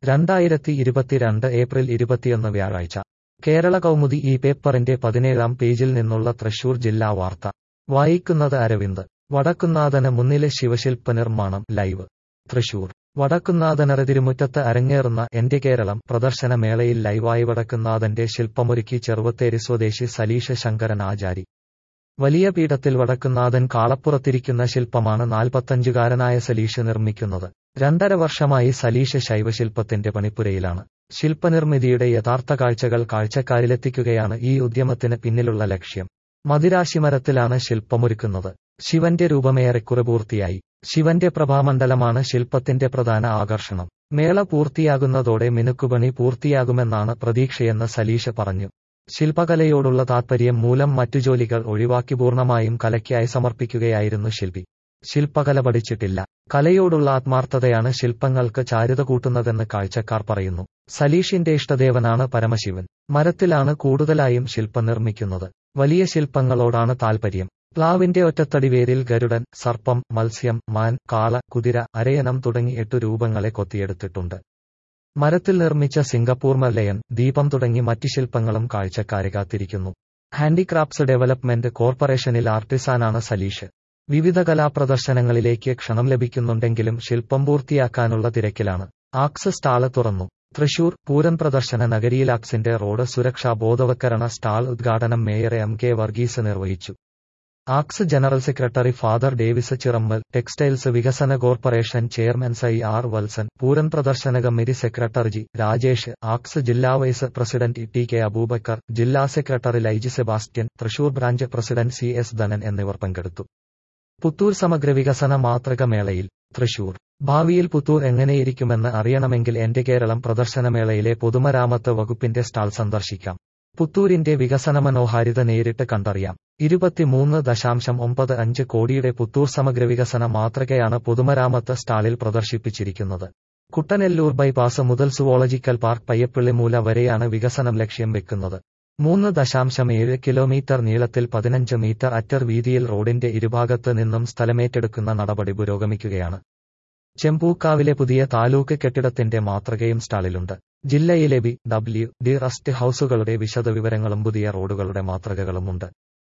രണ്ടായിരത്തി ഇരുപത്തിരണ്ട് ഏപ്രിൽ ഇരുപത്തിയൊന്ന് വ്യാഴാഴ്ച കേരള കൗമുദി ഈ പേപ്പറിന്റെ പതിനേഴാം പേജിൽ നിന്നുള്ള തൃശൂർ ജില്ലാ വാർത്ത വായിക്കുന്നത് അരവിന്ദ് വടക്കുന്നാഥന് മുന്നിലെ ശിവശില്പ നിർമ്മാണം ലൈവ് തൃശൂർ വടക്കുന്നാഥനറ തിരുമുറ്റത്ത് അരങ്ങേറുന്ന എന്റെ കേരളം പ്രദർശന മേളയിൽ ലൈവായി വടക്കുന്നാഥന്റെ ശില്പമൊരുക്കി ചെറുവത്തേരി സ്വദേശി സലീഷ ശങ്കരൻ ആചാരി വലിയ പീഠത്തിൽ വടക്കുന്നാഥൻ കാളപ്പുറത്തിരിക്കുന്ന ശില്പമാണ് നാൽപ്പത്തഞ്ചുകാരനായ സലീഷ് നിർമ്മിക്കുന്നത് രണ്ടര വർഷമായി സലീഷ് ശൈവശില്പത്തിന്റെ പണിപ്പുരയിലാണ് ശില്പനിർമ്മിതിയുടെ യഥാർത്ഥ കാഴ്ചകൾ കാഴ്ചക്കാരിലെത്തിക്കുകയാണ് ഈ ഉദ്യമത്തിന് പിന്നിലുള്ള ലക്ഷ്യം മദിരാശിമരത്തിലാണ് ശില്പമൊരുക്കുന്നത് ശിവന്റെ രൂപമേറെക്കുറെ പൂർത്തിയായി ശിവന്റെ പ്രഭാമണ്ഡലമാണ് ശില്പത്തിന്റെ പ്രധാന ആകർഷണം മേള പൂർത്തിയാകുന്നതോടെ മിനുക്കുപണി പൂർത്തിയാകുമെന്നാണ് പ്രതീക്ഷയെന്ന് സലീഷ പറഞ്ഞു ശില്പകലയോടുള്ള താത്പര്യം മൂലം മറ്റു ജോലികൾ ഒഴിവാക്കി പൂർണ്ണമായും കലയ്ക്കായി സമർപ്പിക്കുകയായിരുന്നു ശില്പി ശില്പകല പഠിച്ചിട്ടില്ല കലയോടുള്ള ആത്മാർത്ഥതയാണ് ശില്പങ്ങൾക്ക് ചാരുത കൂട്ടുന്നതെന്ന് കാഴ്ചക്കാർ പറയുന്നു സലീഷിന്റെ ഇഷ്ടദേവനാണ് പരമശിവൻ മരത്തിലാണ് കൂടുതലായും ശില്പം നിർമ്മിക്കുന്നത് വലിയ ശില്പങ്ങളോടാണ് താൽപര്യം പ്ലാവിന്റെ ഒറ്റത്തടിവേരിൽ ഗരുഡൻ സർപ്പം മത്സ്യം മാൻ കാള കുതിര അരയനം തുടങ്ങി എട്ടു രൂപങ്ങളെ കൊത്തിയെടുത്തിട്ടുണ്ട് മരത്തിൽ നിർമ്മിച്ച സിംഗപ്പൂർ മല്ലയൻ ദീപം തുടങ്ങി മറ്റു ശില്പങ്ങളും കാഴ്ചക്കാരെ കാത്തിരിക്കുന്നു ഹാൻഡിക്രാഫ്റ്റ്സ് ഡെവലപ്മെന്റ് കോർപ്പറേഷനിൽ ആർട്ടിസാനാണ് സലീഷ് വിവിധ കലാപ്രദർശനങ്ങളിലേക്ക് ക്ഷണം ലഭിക്കുന്നുണ്ടെങ്കിലും ശില്പം പൂർത്തിയാക്കാനുള്ള തിരക്കിലാണ് ആക്സ് സ്റ്റാള് തുറന്നു തൃശൂർ പൂരം പ്രദർശന നഗരിയിൽ ആക്സിന്റെ റോഡ് സുരക്ഷാ ബോധവൽക്കരണ സ്റ്റാൾ ഉദ്ഘാടനം മേയർ എം കെ വർഗീസ് നിർവഹിച്ചു ആക്സ് general secretary father Davis Chiramel textiles വികസന കോർപ്പറേഷൻ ചെയർമാൻ സൈ ആർ വത്സൻ പൂരം പ്രദർശന കമ്മിറ്റി സെക്രട്ടറി ജി രാജേഷ് ആക്സ് ജില്ലാ vice president T K Aboobacker ജില്ലാ secretary Laiji Sebastian Thrissur branch president C S Dhanan എന്നിവർ പങ്കെടുത്തു പുത്തൂർ സമഗ്ര വികസന മാതൃക മേളയിൽ തൃശൂർ ഭാവിയിൽ പുത്തൂർ എങ്ങനെയിരിക്കുമെന്ന് അറിയണമെങ്കിൽ എന്റെ കേരളം പ്രദർശനമേളയിലെ പൊതുമരാമത്ത് വകുപ്പിന്റെ സ്റ്റാൾ സന്ദർശിക്കാം പുത്തൂരിന്റെ വികസന മനോഹാരിത നേരിട്ട് കണ്ടറിയാം ഇരുപത്തിമൂന്ന് ദശാംശം ഒമ്പത് അഞ്ച് കോടിയുടെ പുത്തൂർ സമഗ്ര വികസന മാതൃകയാണ് പൊതുമരാമത്ത് സ്റ്റാളിൽ പ്രദർശിപ്പിച്ചിരിക്കുന്നത് കുട്ടനെല്ലൂർ ബൈപ്പാസ് മുതൽ സുവോളജിക്കൽ പാർക്ക് പയ്യപ്പള്ളി മൂല വരെയാണ് വികസനം ലക്ഷ്യം വെക്കുന്നത് മൂന്ന് ദശാംശം ഏഴ് കിലോമീറ്റർ നീളത്തിൽ പതിനഞ്ച് മീറ്റർ അറ്റർ വീതിയിൽ റോഡിന്റെ ഇരുഭാഗത്ത് നിന്നും സ്ഥലമേറ്റെടുക്കുന്ന നടപടി പുരോഗമിക്കുകയാണ് ചെമ്പൂക്കാവിലെ പുതിയ താലൂക്ക് കെട്ടിടത്തിന്റെ മാതൃകയും സ്റ്റാളിലുണ്ട് ജില്ലയിലെ ബി ഡബ്ല്യു ഡി റസ്റ്റ് ഹൌസുകളുടെ വിശദവിവരങ്ങളും പുതിയ റോഡുകളുടെ മാതൃകകളുമുണ്ട്